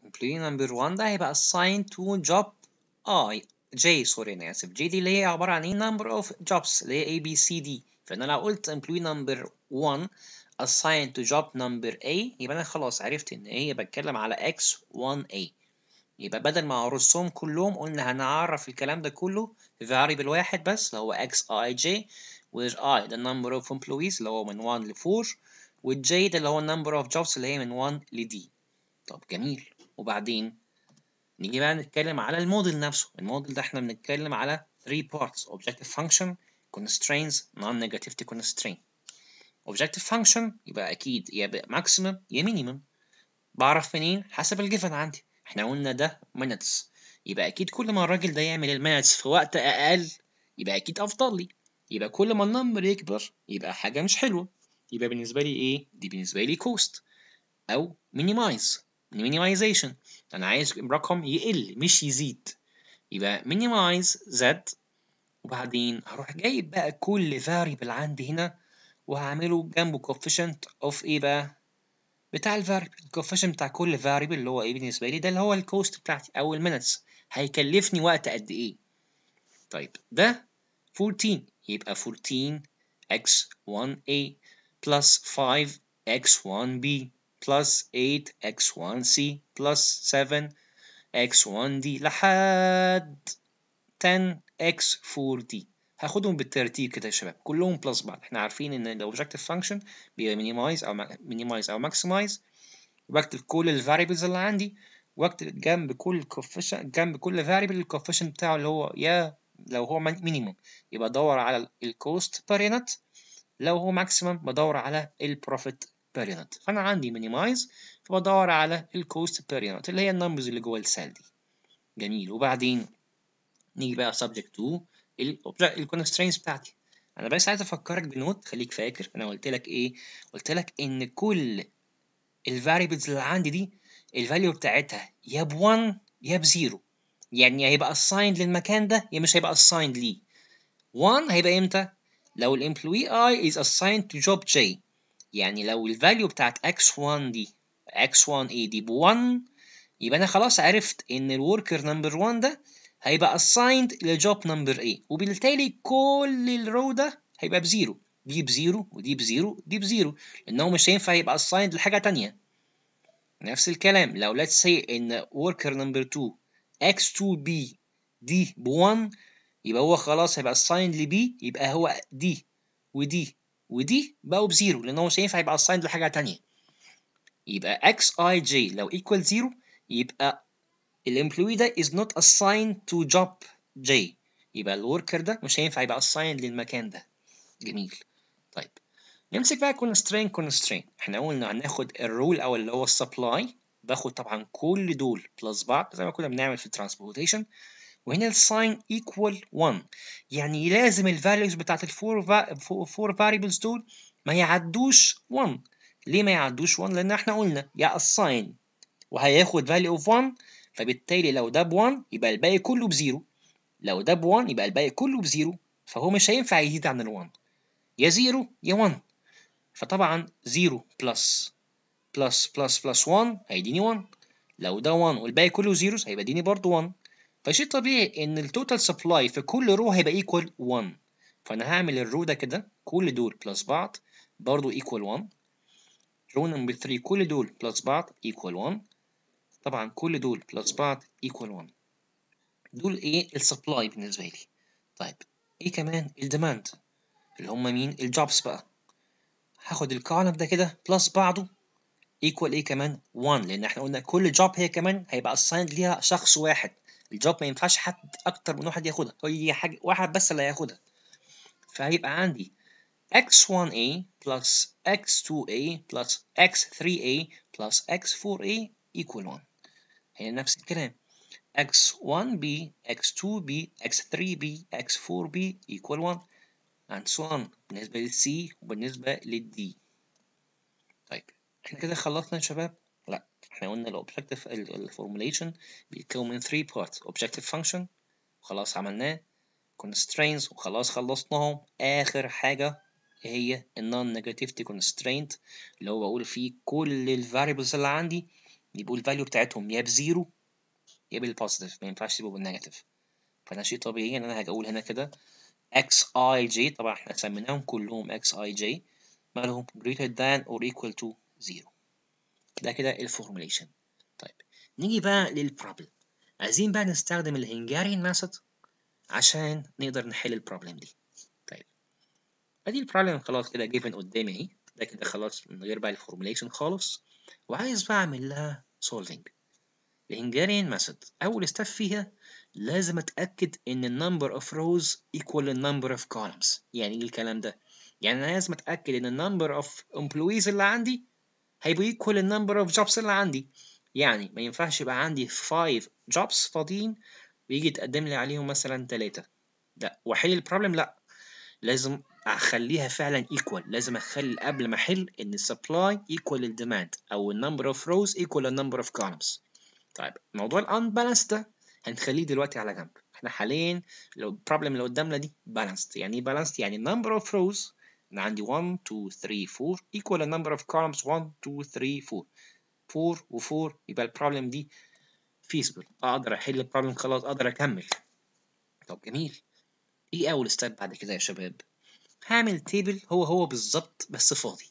employee number 1 ده هيبقى assigned to job I J سوري انا اسف J دي اللي هي عباره عن ايه number of jobs اللي هي A B C D فانا لو قلت employee number 1 assigned to job number A يبقى انا خلاص عرفت ان هي بتكلم على X1A يبقى بدل ما ارصهم كلهم قلنا هنعرف الكلام ده كله في variable واحد بس اللي هو xij where i the number of employees اللي هو من 1 ل 4 والj ده اللي هو number of jobs اللي هي من 1 ل d طب جميل وبعدين نيجي بقى نتكلم على الموديل نفسه الموديل ده احنا بنتكلم على 3 parts objective function constraints non-negativity constraint objective function يبقى اكيد يا maximum يا minimum بعرف منين حسب الجيفن عندي احنا قلنا ده minutes يبقى اكيد كل ما الراجل ده يعمل المينتس في وقت اقل يبقى اكيد افضل لي يبقى كل ما النمبر يكبر يبقى حاجه مش حلوه يبقى بالنسبه لي ايه دي بالنسبه لي كوست او minimize minimization انا عايز الرقم يقل مش يزيد يبقى minimize z وبعدين هروح جايب بقى كل variable عندي هنا وهعمله جنبه coefficient of ايه بقى بتاع الفاريبل الكوفيشن بتاع كل فاريبل اللي هو ايه بالنسبه لي ده اللي هو الكوست بتاعتي او المينتس هيكلفني وقت قد ايه طيب ده 14 يبقى 14 x1a plus 5 x1b plus 8 x1c plus 7 x1d لحد 10 x4d هاخدهم بالترتيب كده يا شباب كلهم بلس بعض احنا عارفين ان الاوبجكتيف فانكشن بيبقى minimize او minimize او maximize بكتب كل الفاريبلز اللي عندي واكتب جنب كل كوفيشن جنب كل فاريبل الكوفيشن بتاعه اللي هو يا لو هو مينيمم يبقى ادور على الكوست بير يونت لو هو ماكسيمم بدور على البروفيت بير يونت فانا عندي minimize فبدور على الكوست بير يونت اللي هي النمبرز اللي جوه السيل دي جميل وبعدين نيجي بقى subject to الكونسترينز بتاعتي انا بس عايز افكرك بنوت خليك فاكر انا قلت لك ايه قلت لك ان كل الفاريبلز اللي عندي دي الفاليو بتاعتها يا ب 1 يا ب 0 يعني يا هيبقى assigned للمكان ده يا مش هيبقى assigned ليه 1 هيبقى امتى لو الامبلوي i is assigned to job j يعني لو الفاليو بتاعت x1 دي x1a دي ب 1 يبقى انا خلاص عرفت ان الوركر نمبر 1 ده هيبقى assigned لجوب نمبر A وبالتالي كل الرو ده هيبقى بزيرو دي بزيرو ودي بزيرو ودي بزيرو لأنه مش هينفع يبقى assigned لحاجة تانية نفس الكلام لو let's say إن worker number 2 x2b دي ب 1 يبقى هو خلاص هيبقى assigned ل B يبقى هو دي ودي ودي بقوا بزيرو لأن هو مش هينفع يبقى assigned لحاجة تانية يبقى xij لو equal 0 يبقى الامبلوي ده is not assigned to job J يبقى الوركر ده مش هينفع يبقى assigned للمكان ده جميل طيب نمسك بقى constraint constraint احنا قلنا هناخد الرول او اللي هو السبلاي باخد طبعا كل دول بلس بعض زي ما كنا بنعمل في الترانسبورتيشن وهنا الساين equal 1 يعني لازم الفاليوز بتاعت الفور فور فاريبلز دول ما يعدوش 1 ليه ما يعدوش 1 لان احنا قلنا يا assign وهياخد value of 1 فبالتالي لو ده ب 1 يبقى الباقي كله بزيرو لو ده ب 1 يبقى الباقي كله بزيرو فهو مش هينفع يزيد عن ال 1 يا 0 يا 1 فطبعا 0 بلس بلس بلس بلس 1 هيديني 1 لو ده 1 والباقي كله زيروز هيبقى يديني برضه 1 فشيء طبيعي ان التوتال سبلاي في كل رو هيبقى ايكوال 1 فانا هعمل الرو ده كده كل دول بلس بعض برضه ايكوال 1 رو نمبر 3 كل دول بلس بعض ايكوال 1 طبعا كل دول بلس بعض equal 1 دول ايه السبلاي بالنسبة لي طيب ايه كمان الديماند اللي هم مين الجوبس بقى هاخد الكولم ده كده بلس بعضه equal ايه كمان 1 لان احنا قلنا كل جوب هي كمان هيبقى assigned ليها شخص واحد الجوب ما ينفعش حد اكتر من واحد ياخدها هي حاجة واحد بس اللي هياخدها فهيبقى عندي x1a plus x2a plus x3a plus x4a equal 1 هي نفس الكلام x1b x2b x3b x4b equal 1 and so on بالنسبة لل C وبالنسبة لل D طيب احنا كده خلصنا يا شباب لا احنا قلنا الأوبجكتيف الفورمulation بيتكون من 3 parts objective function خلاص عملناه constraints وخلاص خلصناهم آخر حاجة هي ال non negativity constraint اللي هو بقول فيه كل ال variables اللي عندي يبقوا الفاليو بتاعتهم يا بزيرو يا بالبوزيتيف ما ينفعش يبقوا بالنيجاتيف فده شيء طبيعي ان انا هاجي اقول هنا كده x i j طبعا احنا سميناهم كلهم x i j مالهم greater than or equal to 0 ده كده الفورمulation طيب نيجي بقى للبروبلم عايزين بقى نستخدم الهنجاريان ميثود عشان نقدر نحل البروبلم دي طيب ادي البروبلم خلاص كده جيفن قدامي اهي ده كده خلاص من غير بقى الفورمulation خالص وعايز بقى اعمل لها solving الهنجاريان ميثود اول ستيب فيها لازم اتاكد ان النمبر اوف روز equal النمبر اوف columns يعني ايه الكلام ده يعني انا لازم اتاكد ان النمبر اوف employees اللي عندي هيبقوا equal النمبر اوف jobs اللي عندي يعني ما ينفعش يبقى عندي 5 jobs فاضيين ويجي يتقدم لي عليهم مثلا 3 لا واحل البروبلم لا لازم اخليها فعلا equal لازم اخلي قبل ما احل ان السبلاي equal الديماند او النمبر اوف rows equal النمبر اوف columns طيب موضوع الانبالانس ده هنخليه دلوقتي على جنب احنا حاليا لو البروبلم اللي قدامنا دي balanced يعني ايه balanced يعني number of rows انا عندي 1 2 3 4 equal the number of columns 1 2 3 4 4 و4 يبقى البروبلم دي feasible اقدر احل البروبلم خلاص اقدر اكمل طب جميل ايه اول ستيب بعد كده يا شباب هعمل تيبل هو هو بالظبط بس فاضي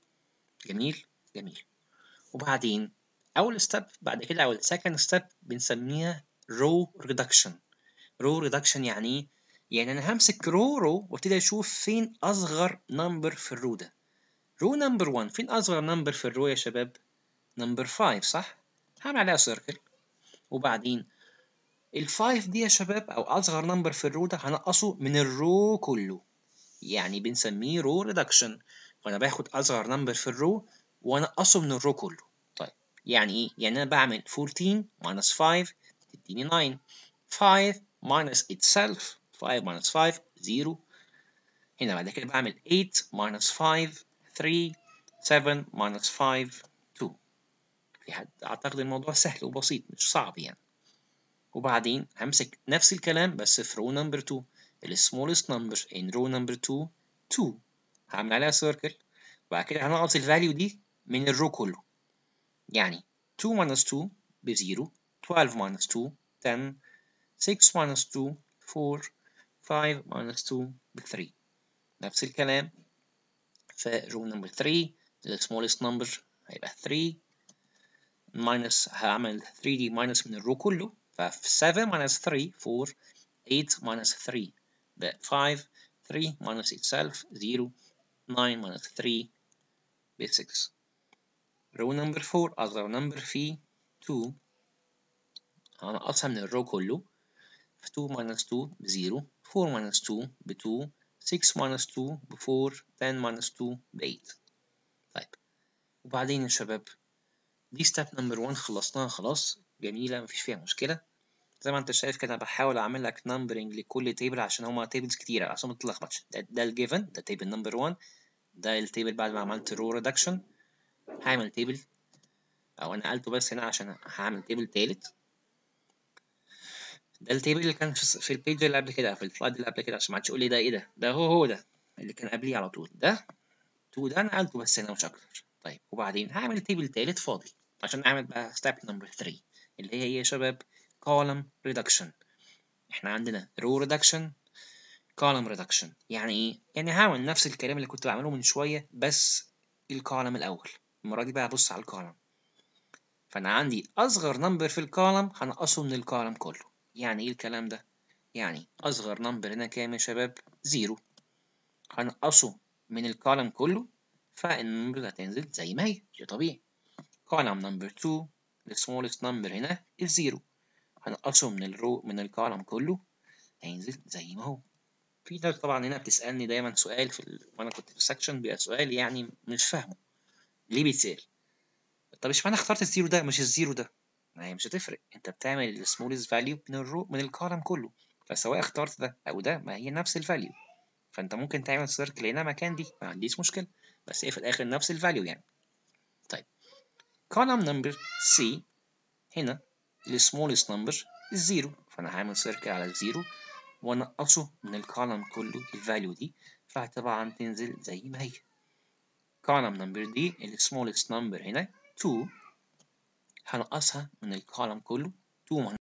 جميل جميل وبعدين اول ستيب بعد كده او السكند ستيب بنسميها رو ريدكشن رو ريدكشن يعني ايه يعني انا همسك رو رو وابتدي اشوف فين اصغر نمبر في الرو ده رو نمبر 1 فين اصغر نمبر في الرو يا شباب نمبر 5 صح هعمل عليها سيركل وبعدين ال5 دي يا شباب او اصغر نمبر في الرو ده هنقصه من الرو كله يعني بنسميه رو ريدكشن فانا باخد اصغر نمبر في الرو وانقصه من الرو كله طيب يعني ايه يعني انا بعمل 14 minus 5 تديني 9 5 minus itself 5 minus 5 0 هنا بعد كده بعمل 8 minus 5 3 7 minus 5 2 في حد اعتقد الموضوع سهل وبسيط مش صعب يعني وبعدين همسك نفس الكلام بس في رو نمبر 2 ال smallest number in row number 2 2 هعمل عليها circle وبعد كده هنقص الفاليو دي من الرو كله يعني 2 minus 2 ب 0 12 minus 2 10 6 minus 2 4 5 minus 2 ب 3 نفس الكلام في row number 3 the smallest number هيبقى 3 minus هعمل 3 دي minus من الرو كله ففي 7 minus 3 4 8 minus 3 ب 5 3 minus itself 0 9 minus 3 ب 6 row number 4 أصغر number فيه 2 هنقصها من الرو كله في 2 minus 2 ب 0 4 minus 2 ب 2 6 minus 2 ب 4 10 minus 2 ب 8 طيب وبعدين يا شباب دي ستيب نمبر 1 خلصناها خلاص جميلة مفيش فيها مشكلة زي ما انت شايف كده بحاول اعمل لك نمبرنج لكل تيبل عشان هما تيبلز كتيرة عشان ما تتلخبطش ده, ده الجيفن ده تيبل نمبر 1 ده التيبل بعد ما عملت رو ريدكشن هعمل تيبل او انا قلته بس هنا عشان هعمل تيبل تالت ده التيبل اللي كان في البيج اللي قبل كده في السلايد اللي قبل كده عشان ما حدش يقول لي ده ايه ده ده هو هو ده اللي كان قبليه على طول ده تو ده انا قلته بس هنا مش اكتر طيب وبعدين هعمل تيبل تالت فاضي عشان اعمل بقى ستيب نمبر 3 اللي هي ايه يا شباب column reduction احنا عندنا row reduction column reduction يعني ايه يعني هعمل نفس الكلام اللي كنت بعمله من شويه بس الكولم الاول المره دي بقى ابص على الكولم فانا عندي اصغر نمبر في الكولم هنقصه من الكولم كله يعني ايه الكلام ده يعني اصغر نمبر هنا كام يا شباب زيرو هنقصه من الكولم كله فالنمبر هتنزل زي ما هي شيء طبيعي column number 2 the smallest number هنا الزيرو هنقصه من الرو من الكولم كله هينزل زي ما هو في ناس طبعا هنا بتسألني دايما سؤال في ال... وانا كنت في السكشن بيبقى سؤال يعني مش فاهمه ليه بيتسأل طب اشمعنى اخترت الزيرو ده مش الزيرو ده ما هي مش هتفرق انت بتعمل السمولست فاليو من الرو من الكولم كله فسواء اخترت ده او ده ما هي نفس الفاليو فانت ممكن تعمل سيركل هنا مكان دي ما عنديش مشكله بس هي في الاخر نفس الفاليو يعني طيب column number C هنا ال smallest number الزيرو فأنا هعمل سيركل على الزيرو وأنقصه من الكولم كله الفاليو دي فطبعا تنزل زي ما هي column number دي ال smallest number هنا 2 هنقصها من الكولوم كله 2